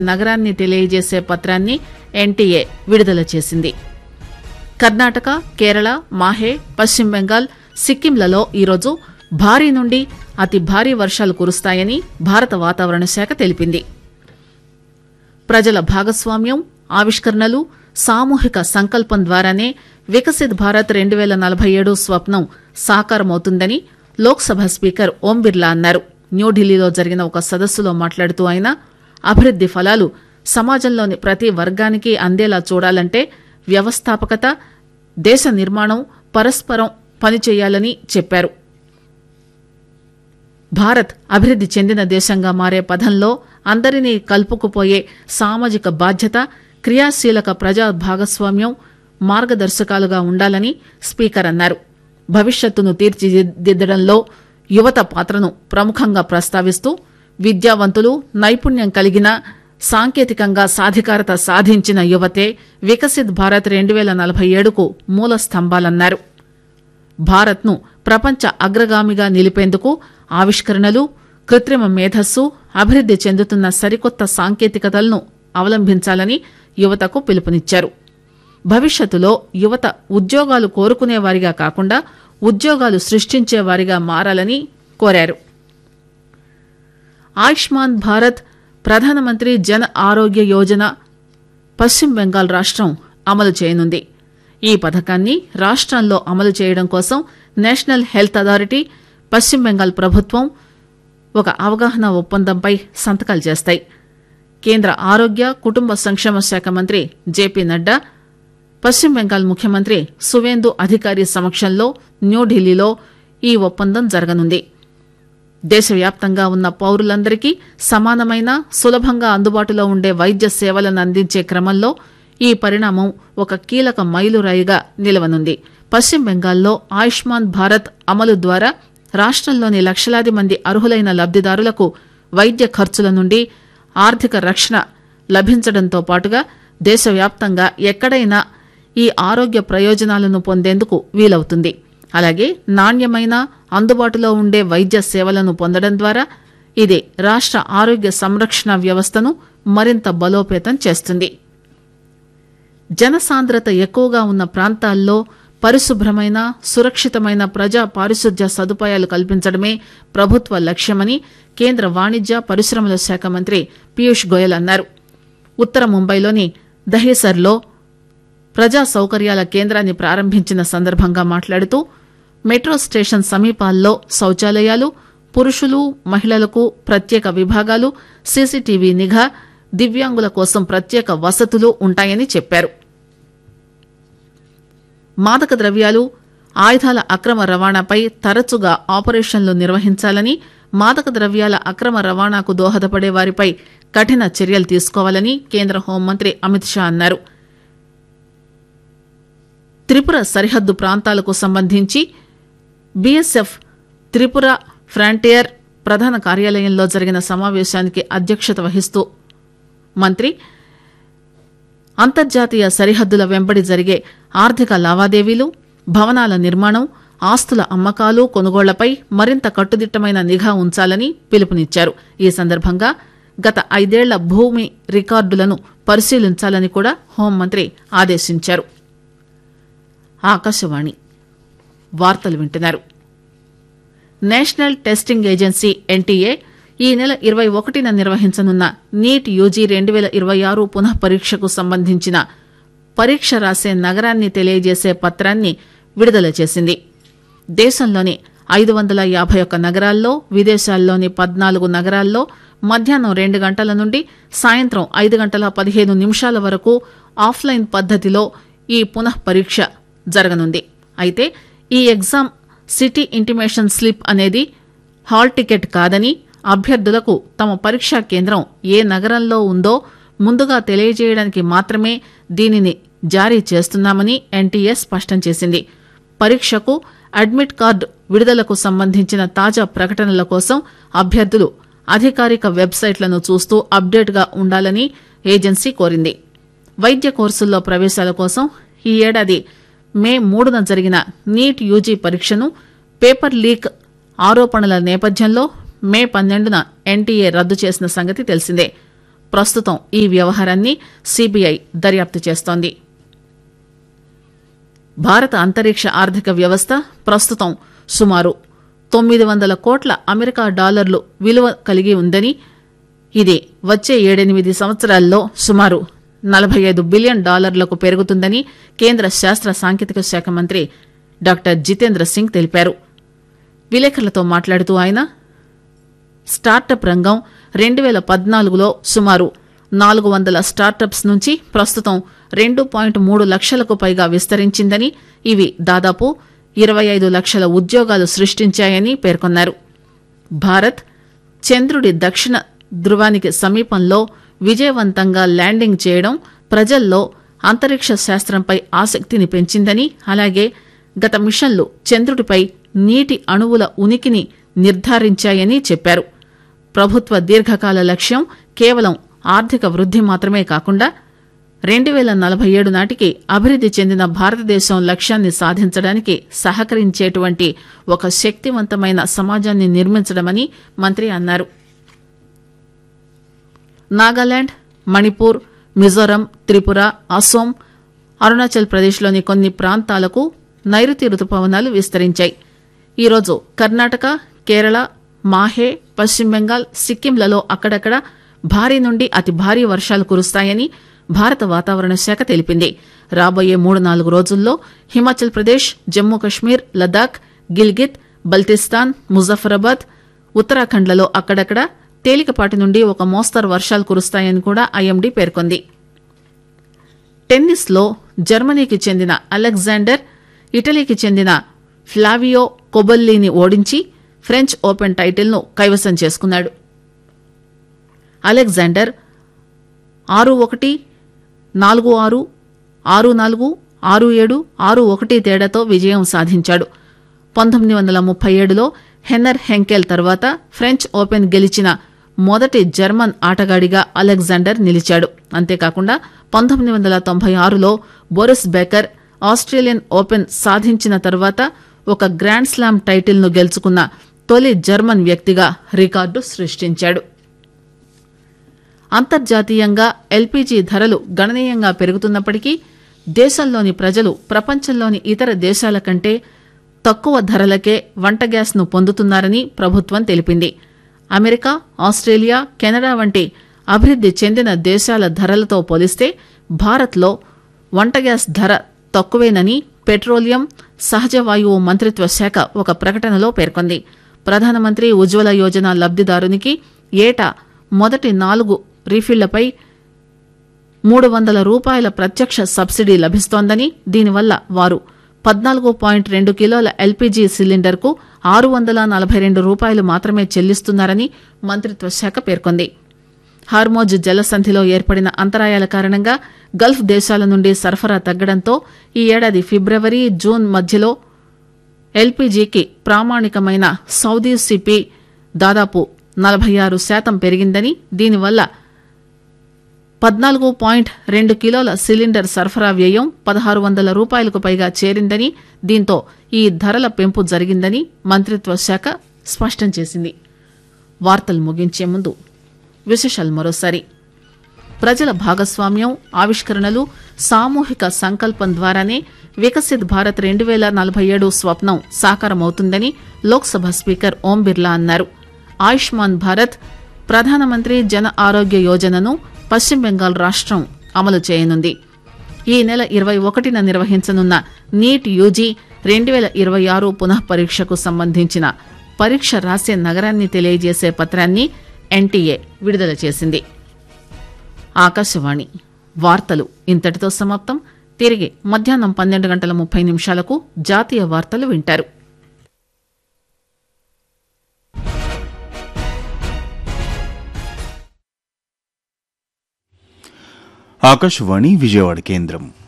నగరాన్ని తెలియజేసే పత్రాన్ని ఎన్టీఏ విడుదల చేసింది కర్ణాటక కేరళ మాహే పశ్చిమ బెంగాల్ సిక్కింలలో ఈరోజు భారీ నుండి అతి భారీ వర్షాలు కురుస్తాయని భారత వాతావరణ శాఖ తెలిపింది ప్రజల భాగస్వామ్యం ఆవిష్కరణలు సామూహిక సంకల్పం ద్వారానే వికసిత్ భారత్ రెండు పేల నలభై ఏడు స్వప్నం సాకారమవుతుందని లోక్సభ స్పీకర్ ఓం బిర్లా అన్నారు న్యూఢిల్లీలో జరిగిన ఒక సదస్సులో మాట్లాడుతూ ఆయన అభివృద్ది ఫలాలు సమాజంలోని ప్రతి వర్గానికి అందేలా చూడాలంటే వ్యవస్థాపకత దేశ నిర్మాణం పరస్పరం పనిచేయాలని చెప్పారు భారత్ అభివృద్ది చెందిన దేశంగా మారే పథంలో అందరినీ కలుపుకుపోయే సామాజిక బాధ్యత క్రియాశీలక ప్రజా భాగస్వామ్యం మార్గదర్శకాలుగా ఉండాలని స్పీకర్ అన్నారు భవిష్యత్తును తీర్చిదిద్దడంలో యువత పాత్రను ప్రముఖంగా ప్రస్తావిస్తూ విద్యావంతులు నైపుణ్యం కలిగిన సాంకేతికంగా సాధికారత సాధించిన యువతే వికసిత్ భారత్ రెండు పేల నలభై ఏడుకు మూల స్తంభాలన్నారు భారత్ను ప్రపంచ అగ్రగామిగా నిలిపేందుకు ఆవిష్కరణలు కృత్రిమ మేధస్సు అభివృద్ది చెందుతున్న సరికొత్త సాంకేతికతలను అవలంబించాలని యువతకు పిలుపునిచ్చారు భవిష్యత్తులో యువత ఉద్యోగాలు కోరుకునేవారిగా కాకుండా ఉద్యోగాలు సృష్టించేవారిగా మారాలని కోరారు ఆయుష్మాన్ భారత్ ప్రధానమంత్రి జన ఆరోగ్య యోజన పశ్చిమ బెంగాల్ రాష్టం అమలు చేయనుంది ఈ పథకాన్ని రాష్టంలో అమలు చేయడం కోసం నేషనల్ హెల్త్ అథారిటీ పశ్చిమ బెంగాల్ ప్రభుత్వం ఒక అవగాహన ఒప్పందంపై సంతకాలు చేస్తాయి కేంద్ర ఆరోగ్య కుటుంబ సంక్షేమ శాఖ మంత్రి జేపీ నడ్డా పశ్చిమ బెంగాల్ ముఖ్యమంత్రి సువేందు అధికారి సమక్షంలో న్యూఢిల్లీలో ఈ ఒప్పందం జరగనుంది దేశవ్యాప్తంగా ఉన్న పౌరులందరికీ సమానమైన సులభంగా అందుబాటులో ఉండే వైద్య సేవలను అందించే క్రమంలో ఈ పరిణామం ఒక కీలక మైలురాయిగా నిలవనుంది పశ్చిమ బెంగాల్లో ఆయుష్మాన్ భారత్ అమలు ద్వారా రాష్టంలోని లక్షలాది మంది అర్హులైన లబ్దిదారులకు వైద్య ఖర్చుల నుండి ఆర్థిక రక్షణ లభించడంతో పాటుగా దేశవ్యాప్తంగా ఎక్కడైనా ఈ ఆరోగ్య ప్రయోజనాలను పొందేందుకు వీలవుతుంది అలాగే నాణ్యమైన అందుబాటులో ఉండే వైద్య సేవలను పొందడం ద్వారా ఇది రాష్ట ఆరోగ్య సంరక్షణ వ్యవస్థను మరింత బలోపేతం చేస్తుంది జనసాంద్రత ఎక్కువగా ఉన్న ప్రాంతాల్లో పరిశుభ్రమైన సురక్షితమైన ప్రజా పారిశుద్ధ్య సదుపాయాలు కల్పించడమే ప్రభుత్వ లక్ష్యమని కేంద్ర వాణిజ్య పరిశ్రమల శాఖ మంత్రి పీయూష్ గోయల్ అన్నారు ఉత్తర ముంబైలోని దహేసర్లో ప్రజా సౌకర్యాల కేంద్రాన్ని ప్రారంభించిన సందర్భంగా మాట్లాడుతూ మెట్రో స్టేషన్ సమీపాల్లో శౌచాలయాలు పురుషులు మహిళలకు ప్రత్యేక విభాగాలు సీసీటీవీ నిఘా దివ్యాంగుల కోసం ప్రత్యేక వసతులు ఉంటాయని చెప్పారు మాదక ద్రవ్యాలు ఆయుధాల అక్రమ రవాణాపై తరచుగా ఆపరేషన్లు నిర్వహించాలని మాదక ద్రవ్యాల అక్రమ రవాణాకు దోహదపడే వారిపై కఠిన చర్యలు తీసుకోవాలని కేంద్ర హోంమంత్రి అమిత్ షా అన్నారు త్రిపుర సరిహద్దు ప్రాంతాలకు సంబంధించి బీఎస్ఎఫ్ త్రిపుర ఫ్రాంటియర్ ప్రధాన కార్యాలయంలో జరిగిన సమావేశానికి అధ్యక్షత వహిస్తూ మంత్రి అంతర్జాతీయ సరిహద్దుల వెంబడి జరిగే ఆర్థిక లావాదేవీలు భవనాల నిర్మాణం ఆస్తుల అమ్మకాలు కొనుగోళ్లపై మరింత కట్టుదిట్టమైన నిఘా ఉంచాలని పిలుపునిచ్చారు ఈ సందర్భంగా గత ఐదేళ్ల భూమి రికార్డులను పరిశీలించాలని కూడా హోంమంత్రి ఆదేశించారు ఆకాశవాణి వార్తలు వింటున్నారు నేషనల్ టెస్టింగ్ ఏజెన్సీ ఎన్టీఏ ఈ నెల ఇరవై ఒకటిన నిర్వహించనున్న నీట్ యూజీ రెండు పేల ఇరవై ఆరు పునః పరీక్షకు సంబంధించిన పరీక్ష రాసే నగరాన్ని తెలియజేసే పత్రాన్ని విడుదల చేసింది దేశంలోని ఐదు వందల యాభై ఒక్క నగరాల్లో విదేశాల్లోని పద్నాలుగు నగరాల్లో మధ్యాహ్నం రెండు గంటల నుండి సాయంత్రం ఐదు గంటల పదిహేను నిమిషాల వరకు ఆఫ్లైన్ పద్దతిలో ఈ పునః పరీక్ష జరగనుంది అయితే ఈ ఎగ్జామ్ సిటీ ఇంటిమేషన్ స్లిప్ అనేది హాల్ టికెట్ కాదని అభ్యర్థులకు తమ పరీక్షా కేంద్రం ఏ నగరంలో ఉందో ముందుగా తెలియజేయడానికి మాత్రమే దీనిని జారీ చేస్తున్నామని ఎన్టీఏ స్పష్టం చేసింది పరీక్షకు అడ్మిట్ కార్డు విడుదలకు సంబంధించిన తాజా ప్రకటనల కోసం అభ్యర్థులు అధికారిక వెబ్సైట్లను చూస్తూ అప్డేట్గా ఉండాలని ఏజెన్సీ కోరింది వైద్య కోర్సుల్లో ప్రవేశాల కోసం ఈ ఏడాది మే మూడున జరిగిన నీట్ యూజీ పరీక్షను పేపర్ లీక్ ఆరోపణల నేపథ్యంలో మే పన్నెండున ఎన్టీఏ రద్దు చేసిన సంగతి తెలిసిందే ప్రస్తుతం ఈ వ్యవహారాన్ని సీబీఐ దర్యాప్తు చేస్తోంది భారత అంతరిక్ష ఆర్థిక వ్యవస్థ ప్రస్తుతం సుమారు తొమ్మిది వందల కోట్ల అమెరికా డాలర్లు విలువ కలిగి ఉందని ఇది వచ్చే ఏడెనిమిది సంవత్సరాల్లో సుమారు నలభై ఐదు బిలియన్ డాలర్లకు పెరుగుతుందని కేంద్ర శాస్త్ర సాంకేతిక శాఖ మంత్రి డాక్టర్ జితేంద్ర సింగ్ తెలిపారు విలేకరులతో మాట్లాడుతూ ఆయన స్టార్టప్ రంగం రెండు వేల పద్నాలుగులో సుమారు నాలుగు వందల స్టార్టప్స్ నుంచి ప్రస్తుతం రెండు పాయింట్ మూడు లక్షలకు పైగా విస్తరించిందని ఇవి దాదాపు ఇరవై ఐదు లక్షల ఉద్యోగాలు సృష్టించాయని పేర్కొన్నారు భారత్ చంద్రుడి దక్షిణ ధృవానికి సమీపంలో విజయవంతంగా ల్యాండింగ్ చేయడం ప్రజల్లో అంతరిక్ష శాస్త్రంపై ఆసక్తిని పెంచిందని అలాగే గత మిషన్లు చంద్రుడిపై నీటి అణువుల ఉనికిని నిర్ధారించాయని చెప్పారు ప్రభుత్వ దీర్ఘకాల లక్ష్యం కేవలం ఆర్థిక వృద్ది మాత్రమే కాకుండా రెండు వేల నలభై ఏడు నాటికి అభివృద్ది చెందిన భారతదేశం లక్ష్యాన్ని సాధించడానికి సహకరించేటువంటి ఒక శక్తివంతమైన సమాజాన్ని నిర్మించడమని మంత్రి అన్నారు నాగాలాండ్ మణిపూర్ మిజోరం త్రిపుర అస్సోం అరుణాచల్ ప్రదేశ్లోని కొన్ని ప్రాంతాలకు నైరుతి రుతుపవనాలు విస్తరించాయి ఈరోజు కర్ణాటక కేరళ మాహే పశ్చిమ బెంగాల్ సిక్కింలలో అక్కడక్కడ భారీ నుండి అతి భారీ వర్షాలు కురుస్తాయని భారత వాతావరణ శాఖ తెలిపింది రాబోయే మూడు నాలుగు రోజుల్లో హిమాచల్ ప్రదేశ్ జమ్మూ కశ్మీర్ లదాఖ్ గిల్గిత్ బల్తిస్తాన్ ముజఫరాబాద్ ఉత్తరాఖండ్లలో అక్కడక్కడ తేలికపాటి నుండి ఒక మోస్తరు వర్షాలు కురుస్తాయని కూడా ఐఎండీ పేర్కొంది టెన్నిస్ లో జర్మనీకి చెందిన అలెగ్జాండర్ ఇటలీకి చెందిన ఫ్లావియో కొబల్లీని ఓడించి ఫ్రెంచ్ ఓపెన్ టైటిల్ను కైవసం చేసుకున్నాడు అలెగ్జాండర్ ఆరు ఒకటి నాలుగు ఆరు ఆరు నాలుగు ఆరు ఏడు ఆరు ఒకటి తేడాతో విజయం సాధించాడు పంతొమ్మిది వందల ముప్పై ఏడులో హెన్నర్ హెంకెల్ తర్వాత ఫ్రెంచ్ ఓపెన్ గెలిచిన మొదటి జర్మన్ ఆటగాడిగా అలెగ్జాండర్ నిలిచాడు అంతేకాకుండా పంతొమ్మిది వందల తొంభై ఆరులో బోరిస్ బేకర్ ఆస్ట్రేలియన్ ఓపెన్ సాధించిన తర్వాత ఒక గ్రాండ్ స్లామ్ టైటిల్ను గెలుచుకున్న తొలి జర్మన్ వ్యక్తిగా రికార్డు సృష్టించాడు అంతర్జాతీయంగా ఎల్పీజీ ధరలు గణనీయంగా పెరుగుతున్నప్పటికీ దేశంలోని ప్రజలు ప్రపంచంలోని ఇతర దేశాల కంటే తక్కువ ధరలకే వంట గ్యాస్ ను పొందుతున్నారని ప్రభుత్వం తెలిపింది అమెరికా ఆస్ట్రేలియా కెనడా వంటి అభివృద్ది చెందిన దేశాల ధరలతో పోలిస్తే భారత్లో వంట గ్యాస్ ధర తక్కువేనని పెట్రోలియం సహజ వాయువు మంత్రిత్వ శాఖ ఒక ప్రకటనలో పేర్కొంది ప్రధానమంత్రి ఉజ్వల యోజన లబ్దిదారునికి ఏటా మొదటి నాలుగు రీఫిళ్లపై మూడు వందల రూపాయల ప్రత్యక్ష సబ్సిడీ లభిస్తోందని దీనివల్ల వారు పద్నాలుగు పాయింట్ రెండు కిలోల ఎల్పీజీ సిలిండర్కు ఆరు వందల నలభై రెండు రూపాయలు మాత్రమే చెల్లిస్తున్నారని మంత్రిత్వ శాఖ పేర్కొంది హార్మోజ్ జలసంధిలో ఏర్పడిన అంతరాయాల కారణంగా గల్ఫ్ దేశాల నుండి సరఫరా తగ్గడంతో ఈ ఏడాది ఫిబ్రవరి జూన్ మధ్యలో ఎల్పీజీకి ప్రామాణికమైన సౌదీ సిపి దాదాపు నలభై ఆరు శాతం పెరిగిందని దీనివల్ల పద్నాలుగు పాయింట్ రెండు కిలోల సిలిండర్ సరఫరా వ్యయం పదహారు వందల రూపాయలకు పైగా చేరిందని దీంతో ఈ ధరల పెంపు జరిగిందని మంత్రిత్వ శాఖ స్పష్టం చేసింది వార్తలు ముగించే ముందు విశేషాలు మరోసారి ప్రజల భాగస్వామ్యం ఆవిష్కరణలు సామూహిక సంకల్పం ద్వారానే వికసిత్ భారత్ రెండు వేల నలభై ఏడు స్వప్నం సాకారమవుతుందని లోక్సభ స్పీకర్ ఓం బిర్లా అన్నారు ఆయుష్మాన్ భారత్ ప్రధానమంత్రి జన ఆరోగ్య యోజనను పశ్చిమ బెంగాల్ రాష్టం అమలు చేయనుంది ఈ నెల ఇరవై ఒకటిన నిర్వహించనున్న నీట్ యూజీ రెండు వేల ఇరవై ఆరు పునః పరీక్షకు సంబంధించిన పరీక్ష రాసే నగరాన్ని తెలియజేసే పత్రాన్ని ఎన్టీఏ విడుదల చేసింది ఆకాశవాణి వార్తలు ఇంతటితో సమాప్తం తిరిగి మధ్యాహ్నం పన్నెండు గంటల ముప్పై నిమిషాలకు జాతీయ వార్తలు వింటారు ఆకాశవాణి విజయవాడ కేంద్రం